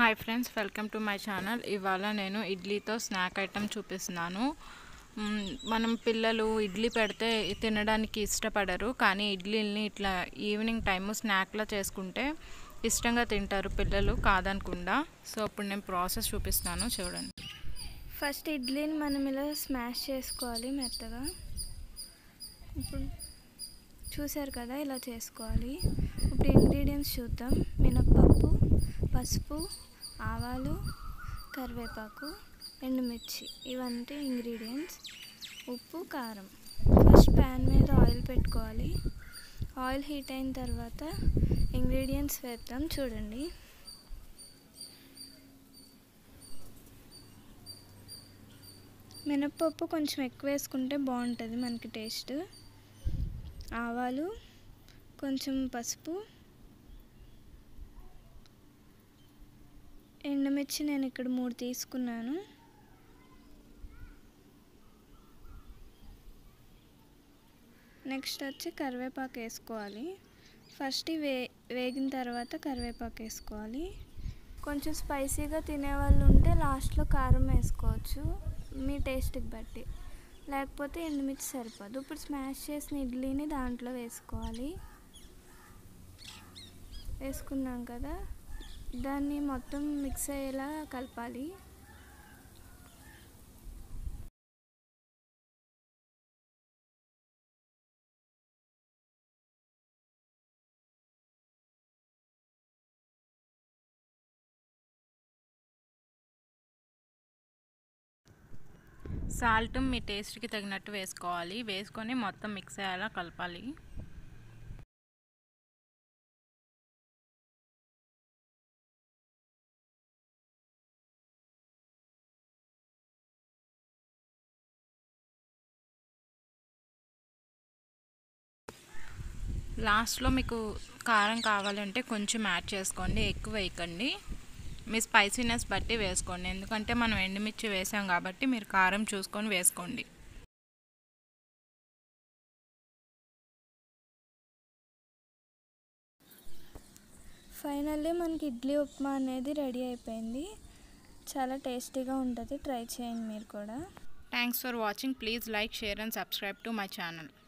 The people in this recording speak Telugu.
hi friends welcome to my channel ఇవాళ నేను ఇడ్లీతో స్నాక్ ఐటమ్ చూపిస్తున్నాను మ్మ్, మనం పిల్లలు ఇడ్లీ పెడితే తినడానికి ఇష్టపడరు కానీ ఇడ్లీని ఇట్లా ఈవినింగ్ టైము స్నాక్లా చేసుకుంటే ఇష్టంగా తింటారు పిల్లలు కాదనకుండా సో ఇప్పుడు నేను ప్రాసెస్ చూపిస్తాను చూడండి ఫస్ట్ ఇడ్లీని మనం ఇలా స్మాష్ చేసుకోవాలి మెత్తగా ఇప్పుడు చూసారు కదా ఇలా చేసుకోవాలి ఇప్పుడు ఇంగ్రీడియంట్స్ చూద్దాం మినప్పప్పు పసుపు ఆవాలు కరివేపాకు ఎండుమిర్చి ఇవంతా ఇంగ్రీడియంట్స్ ఉప్పు కారం ఫస్ట్ ప్యాన్ మీద ఆయిల్ పెట్టుకోవాలి ఆయిల్ హీట్ అయిన తర్వాత ఇంగ్రీడియంట్స్ వేద్దాం చూడండి మినప్పప్పు కొంచెం ఎక్కువ వేసుకుంటే బాగుంటుంది మనకి టేస్ట్ ఆవాలు కొంచెం పసుపు ఎండుమిర్చి నేను ఇక్కడ మూడు తీసుకున్నాను నెక్స్ట్ వచ్చి కరివేపాకు వేసుకోవాలి ఫస్ట్ ఇవి వే వేగిన తర్వాత కరివేపాకు వేసుకోవాలి కొంచెం స్పైసీగా తినేవాళ్ళు ఉంటే లాస్ట్లో కారం వేసుకోవచ్చు మీ టేస్ట్కి బట్టి లేకపోతే ఎండుమిర్చి సరిపోదు ఇప్పుడు స్మాష్ చేసిన ఇడ్లీని దాంట్లో వేసుకోవాలి వేసుకున్నాం కదా దాన్ని మొత్తం మిక్స్ అయ్యేలా కలపాలి సాల్ట్ మీ టేస్ట్కి తగినట్టు వేసుకోవాలి వేసుకొని మొత్తం మిక్స్ అయ్యేలా కలపాలి లాస్ట్లో మీకు కారం కావాలంటే కొంచెం యాడ్ చేసుకోండి ఎక్కువ వేయకండి మీ స్పైసీనెస్ బట్టి వేసుకోండి ఎందుకంటే మనం ఎండుమిర్చి వేసాం కాబట్టి మీరు కారం చూసుకొని వేసుకోండి ఫైనల్లీ మనకి ఇడ్లీ ఉప్మా అనేది రెడీ అయిపోయింది చాలా టేస్టీగా ఉంటుంది ట్రై చేయండి మీరు కూడా thanks for watching please like share and subscribe to my channel